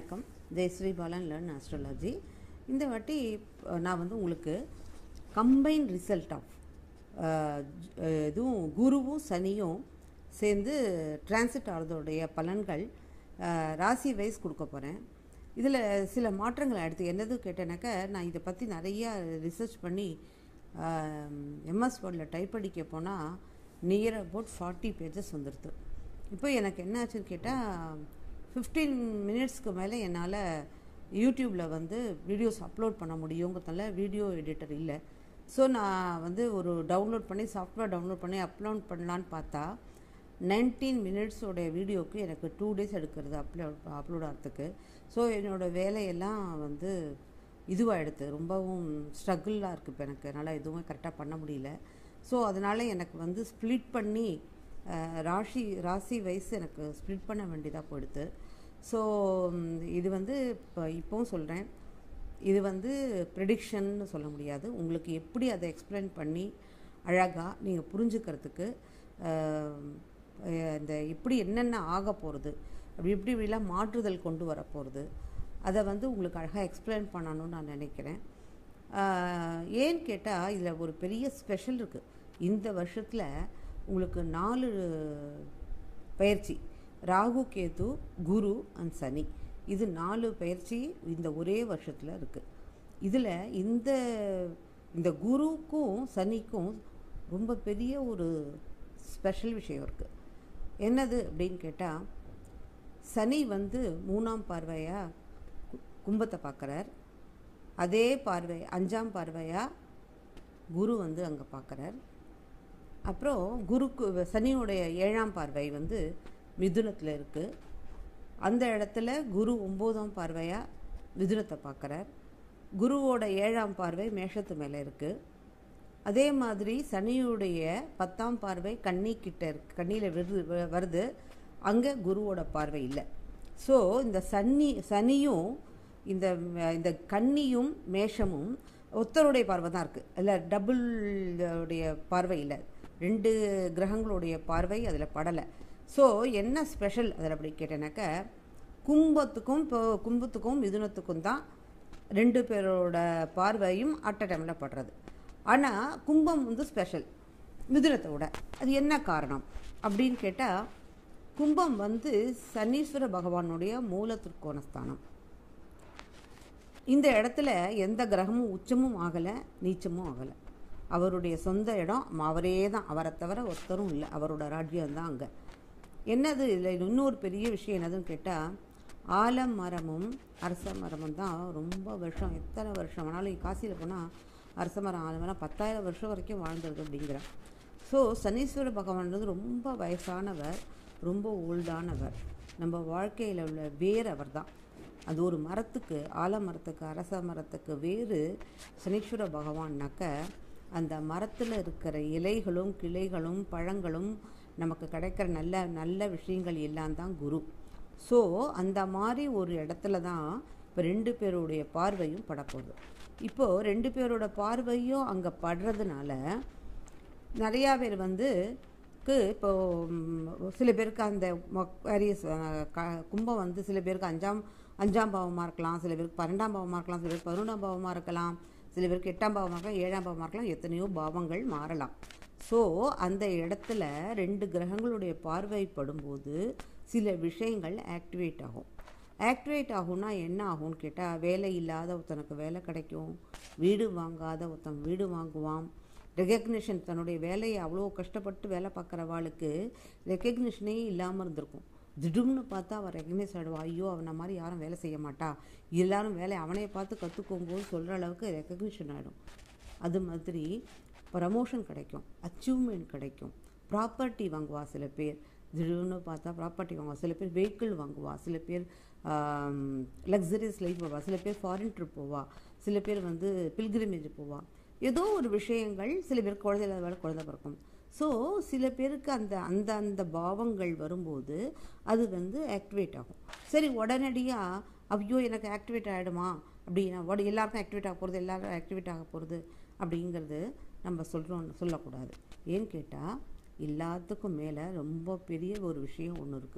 வணக்கம் Jayashree Balan learn astrology இந்த வாட்டி அஹ், நான் வந்து உங்களுக்கு கம்பைன் ரிசல்ட் ஆஃப் இதுவும் குருவும் சனியும் சேர்ந்து டிரான்சிட் ஆகிறதோடைய பலன்கள் அஹ், ராசி வைஸ் கொடுக்க போகிறேன் இதில் சில மாற்றங்கள் அடுத்து என்னது கேட்டேனாக்கா நான் இதை பற்றி நிறையா ரிசர்ச் பண்ணி எம்எஸ் வேர்டில் டைப் அடிக்க போனால் நியர் அபவுட் ஃபார்ட்டி பேஜஸ் வந்துடுது இப்போ எனக்கு என்ன ஆச்சுன்னு கேட்டால் ஃபிஃப்டீன் மினிட்ஸ்க்கு மேலே என்னால் யூடியூப்பில் வந்து வீடியோஸ் அப்லோட் பண்ண முடியுங்கிறதுனால வீடியோ எடிட்டர் இல்லை ஸோ நான் வந்து ஒரு டவுன்லோட் பண்ணி சாஃப்ட்வேர் டவுன்லோட் பண்ணி அப்லோட் பண்ணலான்னு பார்த்தா நைன்டீன் மினிட்ஸோடைய வீடியோவுக்கு எனக்கு டூ டேஸ் எடுக்கிறது அப்லோட் அப்லோட் ஆகிறதுக்கு ஸோ என்னோடய வேலையெல்லாம் வந்து இதுவாகிடுது ரொம்பவும் ஸ்ட்ரகிளாக இருக்குது இப்போ எனக்கு என்னால் எதுவுமே கரெக்டாக பண்ண முடியல ஸோ அதனால் எனக்கு வந்து ஸ்ப்ளிட் பண்ணி அஹ், ராசி ராசி வைஸ் எனக்கு ஸ்ப்ளிட் பண்ண வேண்டியதாக போயிடுது ஸோ இது வந்து இப்போ இப்போவும் சொல்கிறேன் இது வந்து ப்ரெடிக்ஷன்னு சொல்ல முடியாது உங்களுக்கு எப்படி அதை எக்ஸ்பிளைன் பண்ணி அழகாக நீங்கள் புரிஞ்சுக்கிறதுக்கு அஹ், அஹ், இந்த எப்படி என்னென்ன ஆக போகிறது அப்படி இப்படி இப்படிலாம் மாற்றுதல் கொண்டு வர போகிறது அதை வந்து உங்களுக்கு அழகாக எக்ஸ்பிளைன் பண்ணணும்னு நான் நினைக்கிறேன் ஆஹ், ஏன்னு கேட்டால் இதில் ஒரு பெரிய ஸ்பெஷல் இருக்குது இந்த வருஷத்தில் உங்களுக்கு நாலு பயிற்சி ராகு கேது குரு அண்ட் சனி இது நாலு பயிற்சி இந்த ஒரே வருஷத்தில் இருக்குது இதில் இந்த இந்த குருவுக்கும் சனிக்கும் ரொம்ப பெரிய ஒரு ஸ்பெஷல் விஷயம் இருக்குது என்னது அப்படின்னு கேட்டால் சனி வந்து மூணாம் பார்வையாக கும்பத்தை பார்க்குறார் அதே பார்வை அஞ்சாம் பார்வையாக குரு வந்து அங்கே பார்க்குறார் அப்புறம் குருக்கு சனியோடைய ஏழாம் பார்வை வந்து மிதுனத்தில் இருக்குது அந்த இடத்துல குரு ஒம்போதாம் பார்வையாக மிதுனத்தை பார்க்குறார் குருவோட ஏழாம் பார்வை மேஷத்து மேலே இருக்குது அதே மாதிரி சனியுடைய பத்தாம் பார்வை கன்னி கிட்ட இருக்கு கண்ணியில் வருது வ- வருது அங்கே குருவோட பார்வை இல்லை ஸோ இந்த சனி சனியும் இந்த ம- இந்த கன்னியும் மேஷமும் ஒத்தருடைய பார்வை தான் இருக்குது இல்லை டபுள் உடைய பார்வை இல்லை ரெண்டு கிரகங்களுடைய பார்வை அதில் படலை ஸோ என்ன ஸ்பெஷல் அதில் அப்படி கேட்டேனாக்கா கும்பத்துக்கும் இப்போ கும்பத்துக்கும் மிதுனத்துக்கும் தான் ரெண்டு பேரோட பார்வையும் அட் அ டைமில் படுறது ஆனால் கும்பம் வந்து ஸ்பெஷல் மிதுனத்தை விட அது என்ன காரணம் அப்படின்னு கேட்டால் கும்பம் வந்து சனீஸ்வர பகவானுடைய மூல திருக்கோணஸ்தானம் இந்த இடத்துல எந்த கிரகமும் உச்சமும் ஆகலை நீச்சமும் ஆகலை அவருடைய சொந்த இடம் அவரே தான் அவரை தவிர ஒருத்தரும் இல்லை அவரோட ராஜ்யம் தான் அங்கே என்னது இதில் இன்னொரு பெரிய விஷயம் என்னதுன்னு கேட்டால் ஆலமரமும் அரச மரமும் தான் ரொம்ப வருஷம் எத்தனை வருஷம் ஆனாலும் காசியில் போனால் அரச மரம் ஆலமரம் பத்தாயிரம் வருஷம் வரைக்கும் வாழ்ந்துருது அப்படிங்கிறார் ஸோ சனீஸ்வர பகவான் வந்து ரொம்ப வயசானவர் ரொம்ப ஓல்டானவர் நம்ம வாழ்க்கையில் உள்ள வேர் அவர் தான் அது ஒரு மரத்துக்கு ஆலமரத்துக்கு அரச மரத்துக்கு வேறு சனீஸ்வர பகவான்னாக்க அந்த மரத்தில் இருக்கிற இலைகளும் கிளைகளும் பழங்களும் நமக்கு கிடைக்கிற நல்ல நல்ல விஷயங்கள் எல்லாம் தான் குரு ஸோ அந்த மாதிரி ஒரு இடத்துல தான் இப்போ ரெண்டு பேருடைய பார்வையும் படப்போகுது இப்போது ரெண்டு பேரோட பார்வையும் அங்கே படுறதுனால நிறையா பேர் வந்து க்கு இப்போ ம், சில பேருக்கு அந்த வேரியஸ் கும்பம் வந்து சில பேருக்கு அஞ்சாம் அஞ்சாம் பாவமாக இருக்கலாம் சில பேருக்கு பன்னெண்டாம் பாவமாக இருக்கலாம் சில பேருக்கு பதினொன்றாம் பாவமாக இருக்கலாம் சில பேருக்கு எட்டாம் பாவமாக இருக்கலாம் ஏழாம் பாவமாக இருக்கலாம் எத்தனையோ பாவங்கள் மாறலாம் ஸோ அந்த இடத்துல ரெண்டு கிரகங்களுடைய பார்வை படும்போது சில விஷயங்கள் ஆக்டிவேட் ஆகும் ஆக்டிவேட் ஆகும்னா என்ன ஆகும்னு கேட்டால் வேலை இல்லாத ஒருத்தனுக்கு வேலை கிடைக்கும் வீடு வாங்காத ஒருத்தன் வீடு வாங்குவான் ரெகக்னிஷன் தன்னுடைய வேலையை அவ்வளோ கஷ்டப்பட்டு வேலை பார்க்குறவாளுக்கு ரெகக்னிஷனே இல்லாமல் இருந்திருக்கும் திடும்னு பார்த்தா அவன் ரெகக்னைஸ் ஆகிடுவா ஐயோ அவனை மாதிரி யாரும் வேலை செய்ய மாட்டா எல்லாரும் வேலை அவனைய பார்த்து கற்றுக்கோம்போது சொல்கிற அளவுக்கு ரெகக்னிஷன் ஆகிடும் அது மாதிரி ப்ரமோஷன் கிடைக்கும் அச்சீவ்மெண்ட் கிடைக்கும் ப்ராப்பர்ட்டி வாங்குவா சில பேர் திடீர்னு பார்த்தா ப்ராப்பர்ட்டி வாங்குவா சில பேர் வெஹிக்கிள் வாங்குவா சில பேர் லக்ஸரியஸ் லைஃப் போவா சில பேர் ஃபாரின் ட்ரிப் போவா சில பேர் வந்து பில்கிரிமேஜ் போவா ஏதோ ஒரு விஷயங்கள் சில பேர் குழந்தை இல்லாத குழந்தை பிறக்கும் ஸோ சில பேருக்கு அந்த அந்த அந்த பாவங்கள் வரும்போது அது வந்து ஆக்டிவேட் ஆகும் சரி உடனடியாக ஐயோ எனக்கு ஆக்டிவேட் ஆகிடுமா அப்படின்னா உட எல்லாருக்கும் ஆக்டிவேட் ஆக போகிறது எல்லாரும் ஆக்டிவேட் ஆக போகிறது அப்படிங்கிறது நம்ம சொல்கிறோம் சொல்லக்கூடாது ஏன்னு கேட்டால் எல்லாத்துக்கும் மேலே ரொம்ப பெரிய ஒரு விஷயம் ஒன்று இருக்குது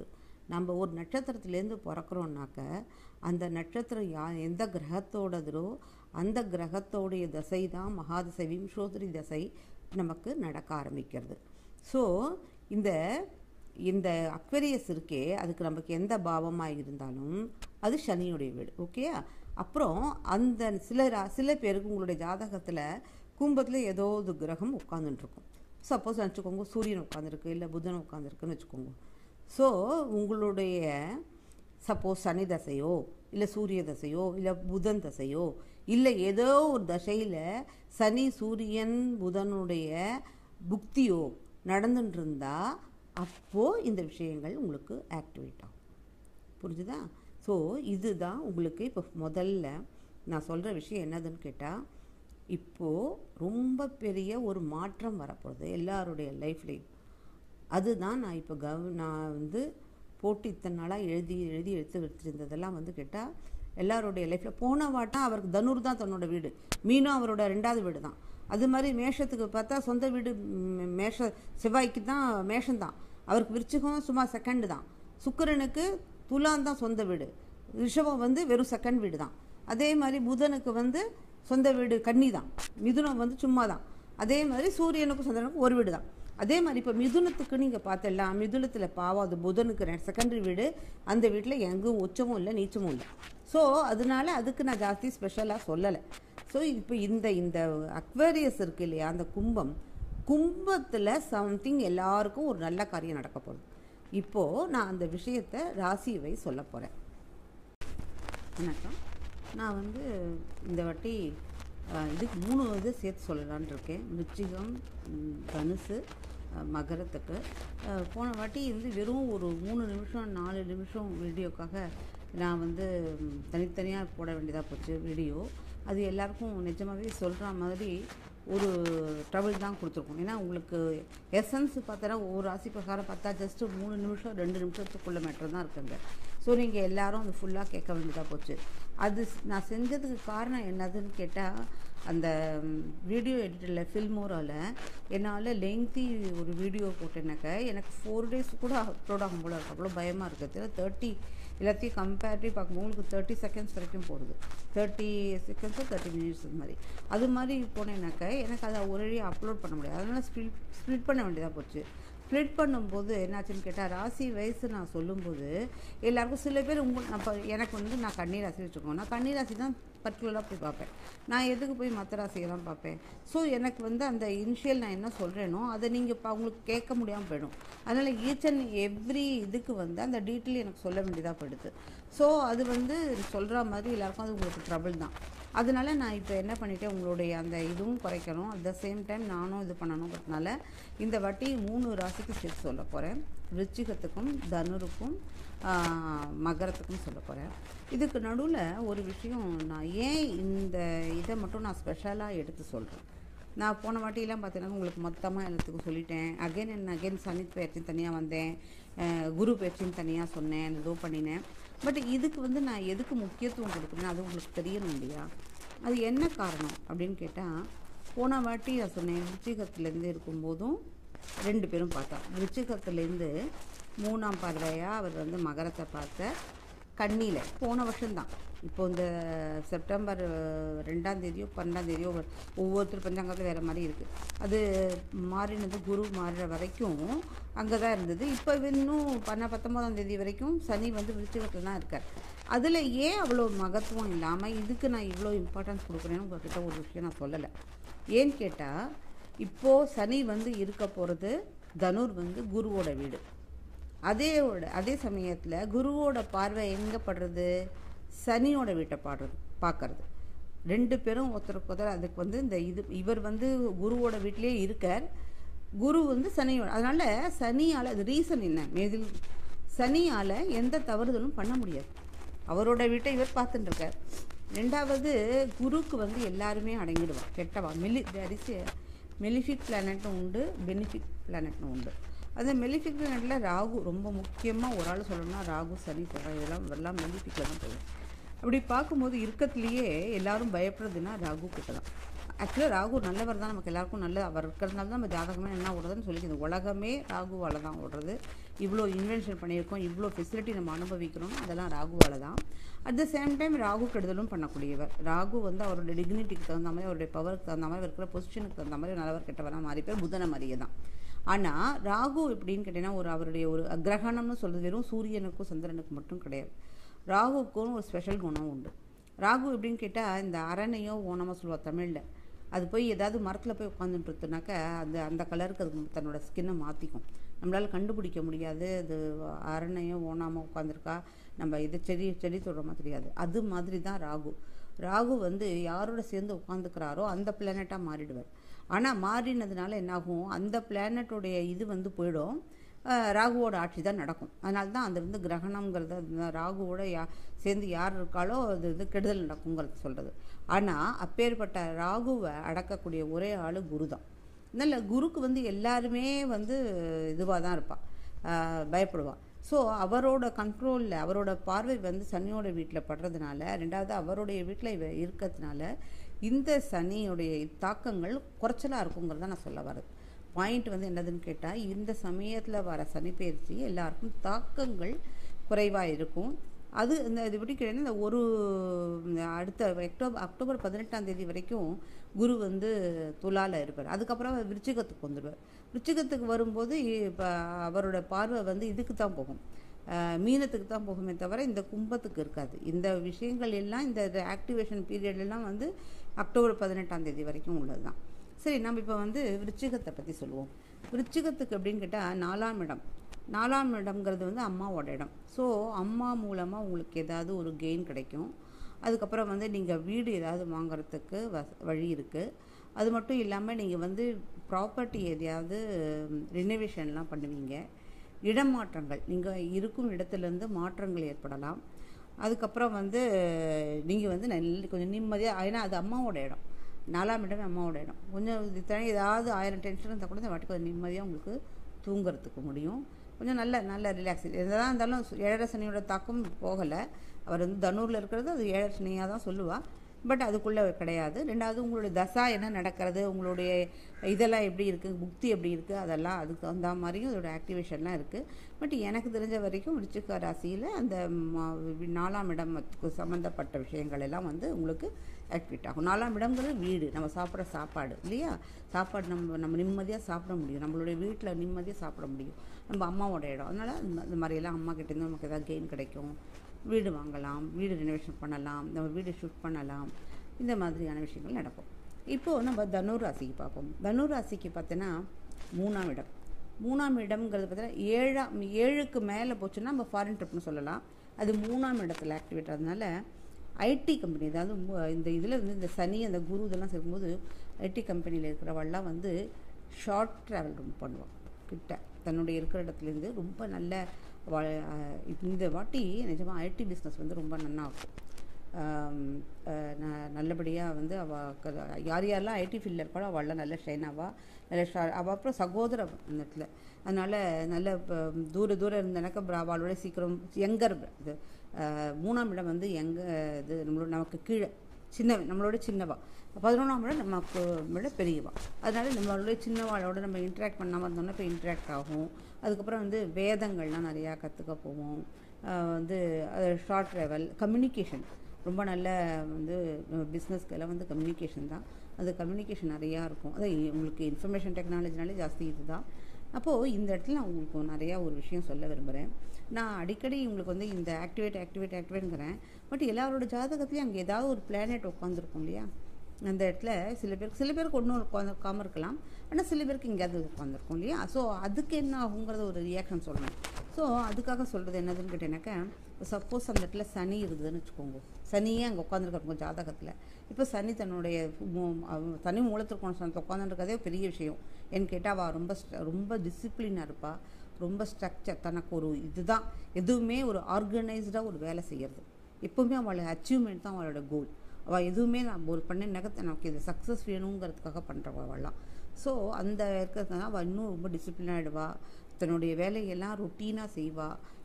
நம்ம ஒரு நட்சத்திரத்துலேருந்து பிறக்கிறோம்னாக்க அந்த நட்சத்திரம் யா எந்த கிரகத்தோடதோ அந்த கிரகத்தோடைய தசை தான் மகாதசை விம்சோதரி தசை நமக்கு நடக்க ஆரம்பிக்கிறது ஸோ இந்த இந்த அக்வரியஸ் இருக்கே அதுக்கு நமக்கு எந்த பாவமாக இருந்தாலும் அது சனியுடைய வீடு ஓகே அப்புறம் அந்த சில ரா- சில பேருக்கு உங்களுடைய ஜாதகத்தில் கும்பத்தில் ஏதோ ஒரு கிரகம் உட்காந்துட்டுருக்கும் சப்போஸ் நினச்சிக்கோங்க சூரியன் உட்காந்துருக்கு இல்லை புதன் உட்காந்துருக்குன்னு வச்சுக்கோங்க ஸோ உங்களுடைய சப்போஸ் சனி தசையோ இல்லை சூரிய தசையோ இல்லை புதன் தசையோ இல்லை ஏதோ ஒரு தசையில் சனி சூரியன் புதனுடைய புக்தியோ நடந்துட்டு இருந்தா அப்போது இந்த விஷயங்கள் உங்களுக்கு ஆக்டிவேட் ஆகும் புரிஞ்சுதா ஸோ இதுதான் உங்களுக்கு இப்போ முதல்ல நான் சொல்கிற விஷயம் என்னதுன்னு கேட்டால் இப்போது ரொம்ப பெரிய ஒரு மாற்றம் வரப்போகுது எல்லாருடைய லைஃப்லேயும் அதுதான் நான் இப்போ கவ நான் வந்து போட்டு இத்தனை நாளாக எழுதி எழுதி எடுத்து வச்சிருந்ததெல்லாம் வந்து கேட்டால் எல்லாருடைய லைஃப்பில் போன வாட்டம் அவருக்கு தனுர் தான் தன்னோட வீடு மீனும் அவரோட ரெண்டாவது வீடு தான் அது மாதிரி மேஷத்துக்கு பார்த்தா சொந்த வீடு ம், மேஷ செவ்வாய்க்கு தான் மேஷம்தான் அவருக்கு விருச்சிகம் சும்மா செகண்டு தான் சுக்கிரனுக்கு துலாம் தான் சொந்த வீடு ரிஷபம் வந்து வெறும் செகண்ட் வீடு தான் அதே மாதிரி புதனுக்கு வந்து சொந்த வீடு கன்னி தான் மிதுனம் வந்து சும்மா தான் அதே மாதிரி சூரியனுக்கும் சந்திரனுக்கும் ஒரு வீடு தான் அதே மாதிரி இப்போ மிதுனத்துக்கு நீங்கள் பார்த்தலாம் மிதுனத்தில் பாவம் அது புதனுக்கு செகண்டரி வீடு அந்த வீட்டில் எங்கும் உச்சமும் இல்லை நீச்சமும் இல்லை ஸோ அதனால அதுக்கு நான் ஜாஸ்தி ஸ்பெஷலாக சொல்லலை ஸோ இப்போ இந்த இந்த அக்வேரியஸ் இருக்கு இல்லையா அந்த கும்பம் கும்பத்தில் சம்திங் எல்லாருக்கும் ஒரு நல்ல காரியம் நடக்க போகுது இப்போது நான் அந்த விஷயத்தை ராசிவை சொல்ல போகிறேன் வணக்கம் நான் வந்து இந்த வாட்டி அஹ், இதுக்கு மூணு இது சேர்த்து சொல்லலான்னு இருக்கேன் விருச்சிகம் ம், தனுசு அஹ், மகரத்துக்கு அஹ், போன வாட்டி வந்து வெறும் ஒரு மூணு நிமிஷம் நாலு நிமிஷம் வீடியோக்காக நான் வந்து ம், தனித்தனியாக போட வேண்டியதாக போச்சு வீடியோ அது எல்லாருக்கும் நிஜமாகவே சொல்கிற மாதிரி ஒரு ட்ரபிள் தான் கொடுத்துருக்கோம் ஏன்னா உங்களுக்கு எசன்ஸ் பார்த்தோன்னா ஒரு ராசி பிரகாரம் பார்த்தா ஜஸ்ட்டு மூணு நிமிஷம் ரெண்டு நிமிஷத்துக்குள்ள மேட்டர் தான் இருக்குங்க ஸோ நீங்கள் எல்லாரும் அது ஃபுல்லாக கேட்க வேண்டியதாக போச்சு அது ஸ்- நான் செஞ்சதுக்கு காரணம் என்னதுன்னு கேட்டால் அந்த வீடியோ எடிட்டரில் ஃபில்மோராவில் என்னால் லெங்தி ஒரு வீடியோ போட்டேனாக்க எனக்கு ஃபோர் டேஸ் கூட அப்லோட் ஆகும் போல இருக்கு அவ்வளோ பயமாக இருக்குது தேர்ட்டி எல்லாத்தையும் கம்பேரிட்டிவ் பார்க்கும்போது உங்களுக்கு தேர்ட்டி செகண்ட்ஸ் வரைக்கும் போடுது தேர்ட்டி செகண்ட்ஸோ தேர்ட்டி மினிட்ஸ் இது மாதிரி அது மாதிரி போனேனாக்க எனக்கு அதை ஒரே அப்லோட் பண்ண முடியாது அதனால் ஸ்பிளிட் ஸ்ப்ளிட் பண்ண வேண்டியதாக போச்சு ஸ்ப்ளிட் பண்ணும்போது என்னாச்சுன்னு கேட்டால் ராசி வயசு நான் சொல்லும்போது எல்லாருக்கும் சில பேர் உங்கள் அப்போ எனக்கு வந்து நான் கன்னி ராசி வச்சுக்கோங்க நான் கன்னி ராசி தான் பர்டிகுலராக போய் பார்ப்பேன் நான் எதுக்கு போய் மற்ற ராசியெல்லாம் பார்ப்பேன் ஸோ எனக்கு வந்து அந்த இனிஷியல் நான் என்ன சொல்கிறேனோ அதை நீங்கள் இப்போ உங்களுக்கு கேட்க முடியாமல் போயிடும் அதனால் ஈச் அண்ட் எவ்ரி இதுக்கு வந்து அந்த டீட்டெயில் எனக்கு சொல்ல வேண்டியதாக போயிடுது ஸோ அது வந்து சொல்கிற மாதிரி எல்லாருக்கும் அது உங்களுக்கு ட்ரபிள் தான் அதனால நான் இப்போ என்ன பண்ணிட்டேன் உங்களுடைய அந்த இதுவும் குறைக்கணும் அட் த சேம் டைம் நானும் இது பண்ணணுங்கிறதுனால இந்த வாட்டி மூணு ராசிக்கு சேர்த்து சொல்ல போகிறேன் விருச்சிகத்துக்கும் தனுருக்கும் ஆஹ், மகரத்துக்கும் சொல்ல போகிறேன் இதுக்கு நடுவில் ஒரு விஷயம் நான் ஏன் இந்த இதை மட்டும் நான் ஸ்பெஷலாக எடுத்து சொல்கிறேன் நான் போன வாட்டியெல்லாம் பார்த்தீங்கன்னா உங்களுக்கு மொத்தமாக எல்லாத்துக்கும் சொல்லிட்டேன் அகைன் அண்ட் அகைன் சனி பயிற்சின்னு தனியாக வந்தேன் அஹ் குரு பயிற்சின்னு தனியாக சொன்னேன் ஏதோ பண்ணினேன் பட் இதுக்கு வந்து நான் எதுக்கு முக்கியத்துவம் கொடுக்குறேன்னா அது உங்களுக்கு தெரியணும் இல்லையா அது என்ன காரணம் அப்படின்னு கேட்டால் போன வாட்டி நான் சொன்னேன் விருச்சிகத்துலேருந்து இருக்கும்போதும் ரெண்டு பேரும் பார்த்தா விருச்சிகத்துலேருந்து மூணாம் பார்வையாக அவர் வந்து மகரத்தை பார்த்த கண்ணியில் போன வருஷம்தான் இப்போ இந்த செப்டம்பர் அஹ், ரெண்டாம் தேதியோ பன்னெண்டாம் தேதியோ வ- ஒவ்வொருத்தர் பஞ்சாங்கத்தில் வேறு மாதிரி இருக்குது அது மாறினது குரு மாறுற வரைக்கும் அங்கே தான் இருந்தது இப்போ இன்னும் பண்ண பத்தொம்போதாம் தேதி வரைக்கும் சனி வந்து விருச்சிகத்தில் தான் இருக்கார் அதில் ஏன் அவ்வளோ மகத்துவம் இல்லாமல் இதுக்கு நான் இவ்வளோ இம்பார்ட்டன்ஸ் கொடுக்குறேன்னு உங்ககிட்ட ஒரு விஷயம் நான் சொல்லலை ஏன்னு கேட்டால் இப்போது சனி வந்து இருக்க போகிறது தனுர் வந்து குருவோட வீடு அதே அதே சமயத்தில் குருவோட பார்வை எங்கே படுறது சனியோட வீட்டை பாடுறது பார்க்கறது ரெண்டு பேரும் ஒருத்தருக்கு ஒருத்தர் அதுக்கு வந்து இந்த இது இவர் வந்து குருவோட வீட்டிலேயே இருக்கார் குரு வந்து சனியோட அதனால சனியால் அது ரீசன் என்ன மேதில் சனியால் எந்த தவறுதலும் பண்ண முடியாது அவரோட வீட்டை இவர் பார்த்துட்டு இருக்கார் ரெண்டாவது குருக்கு வந்து எல்லாருமே அடங்கிடுவான் கெட்டவா மில்லி தரிசி மெலிஃபிக் பிளானட்டும் உண்டு பெனிஃபிக் பிளானட்டும் உண்டு அந்த மெலிஃபிக் பிளானட்டில் ராகு ரொம்ப முக்கியமாக ஒரு ஆள் சொல்லணும்னா ராகு சனி செவ்வாய் இதெல்லாம் எல்லாம் மெலிஃபிக்கில் தான் போகும் அப்படி பார்க்கும்போது இருக்கத்துலேயே எல்லாரும் பயப்படுறதுன்னா ராகு கிட்ட தான் ஆக்சுவலாக ராகு நல்லவர் தான் நமக்கு எல்லாருக்கும் நல்ல அவர் இருக்கிறதுனால தான் நம்ம ஜாதகமே என்ன ஓடுறதுன்னு சொல்லி இந்த உலகமே ராகுவால் தான் ஓடுறது இவ்வளோ இன்வென்ஷன் பண்ணியிருக்கோம் இவ்வளோ ஃபெசிலிட்டி நம்ம அனுபவிக்கிறோம் அதெல்லாம் ராகுவால் தான் at the same time Rahu கெடுதலும் பண்ணக்கூடியவர் ராகு வந்து அவருடைய டிக்னிட்டிக்கு தகுந்த மாதிரி அவருடைய பவருக்கு தகுந்த மாதிரி இருக்கிற பொசிஷனுக்கு தகுந்த மாதிரி நல்லவர் கெட்டவராக மாறி பேர் புதன மாதிரியே தான் ஆனால் ராகு எப்படின்னு கேட்டிங்கன்னா ஒரு அவருடைய ஒரு கிரகணம்னு சொல்கிறது வெறும் சூரியனுக்கும் சந்திரனுக்கும் மட்டும் கிடையாது ராகுக்கும் ஒரு ஸ்பெஷல் குணம் உண்டு ராகு எப்படின்னு கேட்டால் இந்த அரணையோ ஓனமோ சொல்லுவா தமிழில் அது போய் ஏதாவது மரத்தில் போய் உட்காந்துட்டுருத்துனாக்க அந்த அந்த கலருக்கு அது தன்னோட ஸ்கின்னை மாற்றிக்கும் நம்மளால் கண்டுபிடிக்க முடியாது அது அரணையோ ஓனாமோ உட்காந்துருக்கா நம்ம இது செடி செடி தொடுறோமா தெரியாது அது மாதிரி தான் ராகு ராகு வந்து யாரோட சேர்ந்து உட்காந்துக்கிறாரோ அந்த பிளானட்டாக மாறிடுவார் ஆனால் மாறினதுனால என்னாகும் அந்த பிளானட்டோடைய இது வந்து போயிடும் அஹ் ராகுவோட ஆட்சி தான் நடக்கும் அதனால தான் அந்த வந்து கிரகணங்கிறது அந்த ராகுவோட யா சேர்ந்து யார் இருக்காளோ அது இது கெடுதல் நடக்குங்கிறது சொல்கிறது ஆனால் அப்பேற்பட்ட ராகுவை அடக்கக்கூடிய ஒரே ஆள் குரு தான் அதனால் குருக்கு வந்து எல்லாருமே வந்து இதுவாக தான் இருப்பாள் பயப்படுவாள் ஸோ அவரோட கண்ட்ரோலில் அவரோட பார்வை வந்து சனியோட வீட்டில் படுறதுனால ரெண்டாவது அவருடைய வீட்டில் இவ இருக்கிறதுனால இந்த சனியுடைய தாக்கங்கள் குறைச்சலாக இருக்குங்கிறத நான் சொல்ல வரது பாயிண்ட் வந்து என்னதுன்னு கேட்டால் இந்த சமயத்தில் வர சனிப்பெயர்ச்சி எல்லாருக்கும் தாக்கங்கள் குறைவாக இருக்கும் அது இந்த இது எப்படி கேட்டீங்கன்னா இந்த ஒரு அடுத்த அக்டோபர் அக்டோபர் பதினெட்டாம் தேதி வரைக்கும் குரு வந்து துலால இருப்பார் அதுக்கப்புறம் விருச்சிகத்துக்கு வந்துடுவார் விருச்சிகத்துக்கு வரும்போது இப்போ அவரோட பார்வை வந்து இதுக்கு தான் போகும் அஹ் மீனத்துக்கு தான் போகுமே தவிர இந்த கும்பத்துக்கு இருக்காது இந்த விஷயங்கள் எல்லாம் இந்த ஆக்டிவேஷன் பீரியட் எல்லாம் வந்து அக்டோபர் பதினெட்டாம் தேதி வரைக்கும் உள்ளது தான் சரி நம்ம இப்போ வந்து விருச்சிகத்தை பற்றி சொல்லுவோம் விருச்சிகத்துக்கு அப்படின்னு கேட்டால் நாலாம் இடம் நாலாம் இடம்ங்கிறது வந்து அம்மாவோட இடம் ஸோ அம்மா மூலமாக உங்களுக்கு ஏதாவது ஒரு கெயின் கிடைக்கும் அதுக்கப்புறம் வந்து நீங்கள் வீடு ஏதாவது வாங்குறதுக்கு வ வழி இருக்குது அது மட்டும் இல்லாமல் நீங்கள் வந்து ப்ராப்பர்ட்டி எதையாவது ரினோவேஷன்லாம் பண்ணுவீங்க இடமாற்றங்கள் நீங்கள் இருக்கும் இடத்துலேருந்து மாற்றங்கள் ஏற்படலாம் அதுக்கப்புறம் வந்து நீங்கள் வந்து நல்ல கொஞ்சம் நிம்மதியாக ஏன்னா அது அம்மாவோட இடம் நாலாம் இடமே அம்மாவோட இடம் கொஞ்சம் இது தனி ஏதாவது ஆயிரம் டென்ஷன் இருந்தால் கூட இந்த வாட்டி கொஞ்சம் நிம்மதியாக உங்களுக்கு தூங்குறதுக்கு முடியும் கொஞ்சம் நல்ல நல்ல ரிலாக்ஸ் எதாக இருந்தாலும் ஏழரை சனியோட தாக்கம் போகலை அவர் வந்து தனூரில் இருக்கிறது அது ஏழரை சனியாக தான் சொல்லுவாள் பட் அதுக்குள்ளே கிடையாது ரெண்டாவது உங்களுடைய தசா என்ன நடக்கிறது உங்களுடைய இதெல்லாம் எப்படி இருக்குது புக்தி எப்படி இருக்குது அதெல்லாம் அதுக்கு தகுந்த மாதிரியும் அதோட ஆக்டிவேஷன்லாம் இருக்குது பட் எனக்கு தெரிஞ்ச வரைக்கும் விருச்சிக ராசியில் அந்த ம- நாலாம் இடத்துக்கு சம்மந்தப்பட்ட விஷயங்கள் எல்லாம் வந்து உங்களுக்கு ஆக்டிவேட் ஆகும் நாலாம் இடங்கிறது வீடு நம்ம சாப்பிட்ற சாப்பாடு இல்லையா சாப்பாடு நம்ம நம்ம நிம்மதியாக சாப்பிட முடியும் நம்மளுடைய வீட்டில் நிம்மதியாக சாப்பிட முடியும் நம்ம அம்மாவோட இடம் அதனால் இந்த மாதிரியெல்லாம் அம்மா கிட்டேருந்து நமக்கு ஏதாவது கெயின் கிடைக்கும் வீடு வாங்கலாம் வீடு ரெனோவேஷன் பண்ணலாம் நம்ம வீடு ஷிஃப்ட் பண்ணலாம் இந்த மாதிரியான விஷயங்கள் நடக்கும் இப்போது நம்ம தனுர் ராசிக்கு பார்ப்போம் தனுர் ராசிக்கு பார்த்தோன்னா மூணாம் இடம் மூணாம் இடம்ங்கிறது பார்த்தீங்கன்னா ஏழாம் ஏழுக்கு மேலே போச்சுன்னா நம்ம ஃபாரின் ட்ரிப்னு சொல்லலாம் அது மூணாம் இடத்துல ஆக்டிவேட் ஆகிறதுனால ஐடி கம்பெனி அதாவது மு- இந்த இதில் வந்து இந்த சனி அந்த குரு இதெல்லாம் சேர்க்கும்போது ஐடி கம்பெனியில் இருக்கிறவள்லாம் வந்து ஷார்ட் ட்ராவல் ரொம்ப பண்ணுவாள் கிட்ட தன்னுடைய இருக்கிற இடத்துலேருந்து ரொம்ப நல்ல வ- அஹ் இந்த வாட்டி நிஜமாக ஐடி பிஸ்னஸ் வந்து ரொம்ப நல்லா இருக்கும் ஆம், அஹ் ந- நல்லபடியாக வந்து அவள் யார் யாரெல்லாம் ஐடி ஃபீல்டில் இருக்காளோ அவள்லாம் நல்ல ஷைன் ஆவா நல்ல ஷா அவள் அப்புறம் சகோதர அந்த இடத்துல அதனால் நல்ல இப்போ தூர தூரம் இருந்தனாக்கா அப்புறம் அவளோட சீக்கிரம் யங்கர் இது அஹ் மூணாம் இடம் வந்து எங்க இது நம்மளோட நமக்கு கீழே சின்ன நம்மளோட சின்னவா பதினொன்றாம் இடம் நமக்கு விட பெரியவா அதனால நம்மளோட சின்னவாளோட நம்ம இன்ட்ராக்ட் பண்ணாமல் இருந்தோம்னா இப்போ இன்ட்ராக்ட் ஆகும் அதுக்கப்புறம் வந்து வேதங்கள்லாம் நிறையா கற்றுக்க போவோம் அஹ் வந்து ஷார்ட் ட்ராவல் கம்யூனிகேஷன் ரொம்ப நல்ல வந்து பிஸ்னஸ்க்கு எல்லாம் வந்து கம்யூனிகேஷன் தான் அது கம்யூனிகேஷன் நிறையா இருக்கும் அது உங்களுக்கு இன்ஃபர்மேஷன் டெக்னாலஜினாலே ஜாஸ்தி இதுதான் அப்போது இந்த இடத்துல நான் உங்களுக்கு நிறையா ஒரு விஷயம் சொல்ல விரும்புகிறேன் நான் அடிக்கடி உங்களுக்கு வந்து இந்த ஆக்டிவேட் ஆக்டிவேட் ஆக்டிவேட்ங்கிறேன் பட் எல்லாரோட ஜாதகத்துலேயும் அங்கே ஏதாவது ஒரு பிளானெட் உட்காந்துருக்கும் இல்லையா அந்த இடத்துல சில பேருக்கு சில பேருக்கு ஒன்றும் உட்காந்துருக்காமல் இருக்கலாம் ஆனால் சில பேருக்கு எங்கேயாவது உட்காந்துருக்கும் இல்லையா ஸோ அதுக்கு என்ன ஆகுங்கிறத ஒரு ரியாக்ஷன் சொல்லணும் ஸோ அதுக்காக சொல்கிறது என்னதுன்னு கேட்டேனாக்கா சப்போஸ் அந்த இடத்துல சனி இருந்ததுன்னு வச்சுக்கோங்க சனியே அங்கே உட்காந்துருக்காங்க ஜாதகத்தில் இப்போ சனி தன்னுடைய மூ- அவ- தனி மூலத்திற்கோண உட்காந்துருக்கதே பெரிய விஷயம் ஏன்னு கேட்டால் அவள் ரொம்ப ஸ்ட- ரொம்ப டிசிப்ளினாக இருப்பாள் ரொம்ப ஸ்ட்ரக்சர் தனக்கு ஒரு இதுதான் எதுவுமே ஒரு ஆர்கனைஸ்டாக ஒரு வேலை செய்கிறது எப்போவுமே அவளோட அச்சீவ்மெண்ட் தான் அவளோட கோல் அவள் எதுவுமே நான் ஒரு பண்ண நகத்தை நமக்கு இது சக்ஸஸ் வேணுங்கிறதுக்காக பண்ணுறவ அவள்லாம் ஸோ அந்த இருக்கிறதுனால அவள் இன்னும் ரொம்ப டிசிப்ளினாகிடுவா தன்னுடைய வேலையெல்லாம் ரொட்டீனாக செய்வா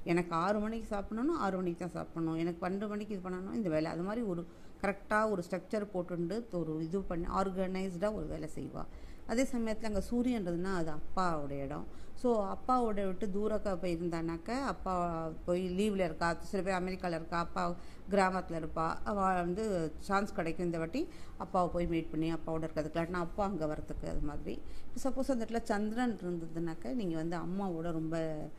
எனக்கு ஆறு மணிக்கு சாப்பிடணும் ஆறு மணிக்கு தான் சாப்பிடணும் எனக்கு பன்னெண்டு மணிக்கு இது பண்ணணும் இந்த வேலை அது மாதிரி ஒரு கரெக்டாக ஒரு ஸ்ட்ரக்சர் போட்டுண்டு ஒரு இது பண்ணி ஆர்கனைஸ்டாக ஒரு வேலை செய்வாள் அதே சமயத்தில் அங்கே சூரியன்றதுன்னா அது அப்பாவோட இடம் ஸோ அப்பாவோட விட்டு தூரக்க போயிருந்தானாக்க அப்பா போய் லீவில் இருக்கா சில பேர் அமெரிக்காவில் இருக்கா அப்பா கிராமத்தில் இருப்பா அவள் வந்து சான்ஸ் கிடைக்கும் இந்த வாட்டி அப்பாவை போய் மீட் பண்ணி அப்பாவோட இருக்கிறதுக்கு இல்லாட்டினா அப்பா அங்கே வரத்துக்கு அது மாதிரி இப்போ சப்போஸ் அந்த இடத்துல சந்திரன் இருந்ததுனாக்க நீங்கள் வந்து அம்மாவோட ரொம்ப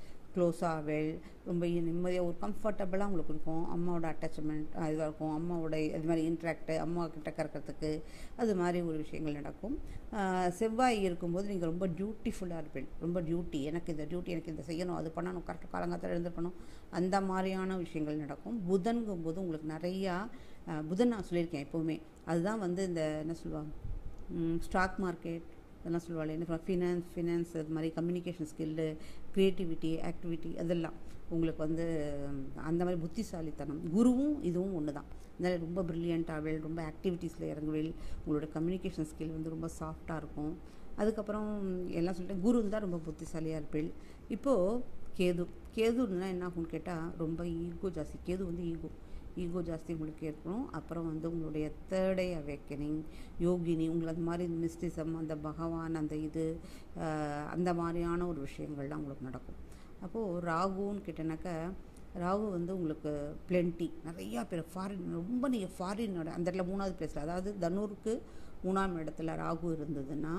க்ளோஸாக ரொம்ப நிம்மதியாக ஒரு கம்ஃபர்டபுளாக உங்களுக்கு இருக்கும் அம்மாவோட அட்டாச்மெண்ட் இதாக இருக்கும் அம்மாவோட இது மாதிரி இன்ட்ராக்டு அம்மா கிட்ட கறக்கிறதுக்கு அது மாதிரி ஒரு விஷயங்கள் நடக்கும் செவ்வாய் இருக்கும்போது நீங்கள் ரொம்ப டியூட்டிஃபுல்லாக இருப்பீங்க ரொம்ப டியூட்டி எனக்கு இந்த டியூட்டி எனக்கு இந்த செய்யணும் அது பண்ணணும் கரெக்டாக காலங்காலத்தில் எழுந்திருக்கணும் அந்த மாதிரியான விஷயங்கள் நடக்கும் புதன்கும்போது உங்களுக்கு நிறையா புதன் நான் சொல்லியிருக்கேன் எப்போவுமே அதுதான் வந்து இந்த என்ன சொல்லுவாங்க ஸ்டாக் மார்க்கெட் இதெல்லாம் சொல்லுவாள் என்ன ஃபினான்ஸ் ஃபினான்ஸ் அது மாதிரி கம்யூனிகேஷன் ஸ்கில்லு க்ரியேட்டிவிட்டி ஆக்டிவிட்டி அதெல்லாம் உங்களுக்கு வந்து அந்த மாதிரி புத்திசாலித்தனம் குருவும் இதுவும் ஒன்று தான் அதனால் ரொம்ப ப்ரில்லியண்ட்டாகவே ரொம்ப ஆக்டிவிட்டீஸில் இறங்குவேல் உங்களோட கம்யூனிகேஷன் ஸ்கில் வந்து ரொம்ப சாஃப்டாக இருக்கும் அதுக்கப்புறம் எல்லாம் சொல்லிட்டு குரு தான் ரொம்ப புத்திசாலியாக இருப்பேள் இப்போது கேது கேதுன்னா என்ன ஆகும்னு கேட்டால் ரொம்ப ஈகோ ஜாஸ்தி கேது வந்து ஈகோ ஈகோ ஜாஸ்தி உங்களுக்கு இருக்கணும் அப்புறம் வந்து உங்களுடைய தேர்டே அவேக்கனிங் யோகினி உங்களை அந்த மாதிரி மிஸ்டிசம் அந்த பகவான் அந்த இது அந்த மாதிரியான ஒரு விஷயங்கள்லாம் உங்களுக்கு நடக்கும் அப்போது ராகுன்னு கேட்டேனாக்கா ராகு வந்து உங்களுக்கு பிளென்டி நிறையா பேர் ஃபாரின் ரொம்ப நீங்கள் ஃபாரினோட அந்த இடத்துல மூணாவது பிளேஸில் அதாவது தனூருக்கு மூணாம் இடத்துல ராகு இருந்ததுன்னா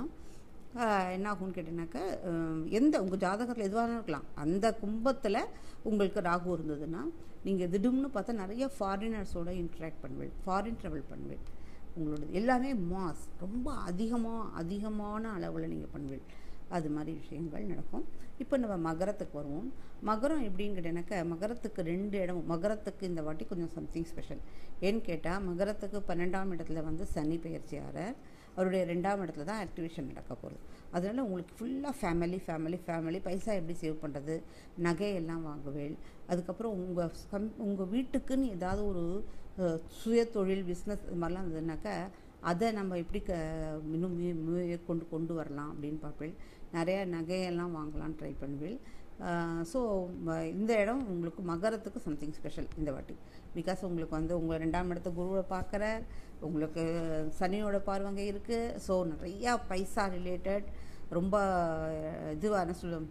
என்ன ஆகும்னு கேட்டீங்கன்னாக்கா எந்த உங்கள் ஜாதகத்தில் எதுவாக இருக்கலாம் அந்த கும்பத்தில் உங்களுக்கு ராகு இருந்ததுன்னா நீங்கள் திடும்னு பார்த்தா நிறைய ஃபாரினர்ஸோட இன்ட்ராக்ட் பண்ணுவேன் ஃபாரின் ட்ராவல் பண்ணுவேன் உங்களோட எல்லாமே மாஸ் ரொம்ப அதிகமாக அதிகமான அளவில் நீங்கள் பண்ணுவேன் அது மாதிரி விஷயங்கள் நடக்கும் இப்போ நம்ம மகரத்துக்கு வருவோம் மகரம் எப்படின்னு கேட்டேனாக்கா மகரத்துக்கு ரெண்டு இடம் மகரத்துக்கு இந்த வாட்டி கொஞ்சம் சம்திங் ஸ்பெஷல் ஏன்னு கேட்டால் மகரத்துக்கு பன்னெண்டாம் இடத்துல வந்து சனி பயிற்சி ஆகிறார் அவருடைய ரெண்டாம் இடத்துல தான் ஆக்டிவேஷன் நடக்க போகுது அதனால் உங்களுக்கு ஃபுல்லாக ஃபேமிலி ஃபேமிலி ஃபேமிலி பைசா எப்படி சேவ் பண்ணுறது நகையெல்லாம் வாங்குவேள் அதுக்கப்புறம் உங்கள் கம் உங்கள் வீட்டுக்குன்னு ஏதாவது ஒரு சுய தொழில் பிஸ்னஸ் இது மாதிரிலாம் இருந்ததுனாக்கா அதை நம்ம எப்படி க இன்னும் மேற்கொண்டு கொண்டு வரலாம் அப்படின்னு பார்ப்பேன் நிறையா நகையெல்லாம் வாங்கலாம்னு ட்ரை பண்ணுவேன் ஸோ இந்த இடம் உங்களுக்கு மகரத்துக்கு சம்திங் ஸ்பெஷல் இந்த வாட்டி பிகாஸ் உங்களுக்கு வந்து உங்கள் ரெண்டாம் இடத்த குருவை பார்க்குற உங்களுக்கு சனியோட பார்வங்க இருக்குது ஸோ நிறையா பைசா ரிலேட்டட் ரொம்ப இதுவாக என்ன சொல்லும்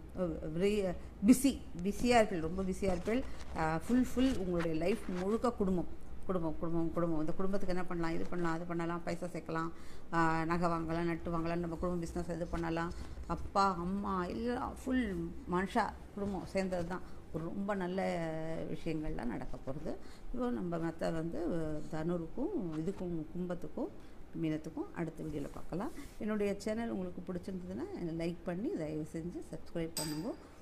பிஸி பிஸியாக இருப்பீள் ரொம்ப பிஸியாக இருப்பீள் ஃபுல் ஃபுல் உங்களுடைய லைஃப் முழுக்க குடும்பம் குடும்பம் குடும்பம் குடும்பம் இந்த குடும்பத்துக்கு என்ன பண்ணலாம் இது பண்ணலாம் அது பண்ணலாம் பைசா சேர்க்கலாம் நகை வாங்கலாம் நட்டு வாங்கலாம் நம்ம குடும்பம் பிஸ்னஸ் இது பண்ணலாம் அப்பா அம்மா எல்லாம் ஃபுல் மனுஷா குடும்பம் சேர்ந்தது தான் ஒரு ரொம்ப நல்ல விஷயங்கள்லாம் நடக்க போகிறது இப்போ நம்ம மற்ற வந்து தனுருக்கும் இதுக்கும் கும்பத்துக்கும் மீனத்துக்கும் அடுத்த வீடியோவில் பார்க்கலாம் என்னுடைய சேனல் உங்களுக்கு பிடிச்சிருந்ததுன்னா லைக் பண்ணி தயவு செஞ்சு சப்ஸ்கிரைப் பண்ணுங்க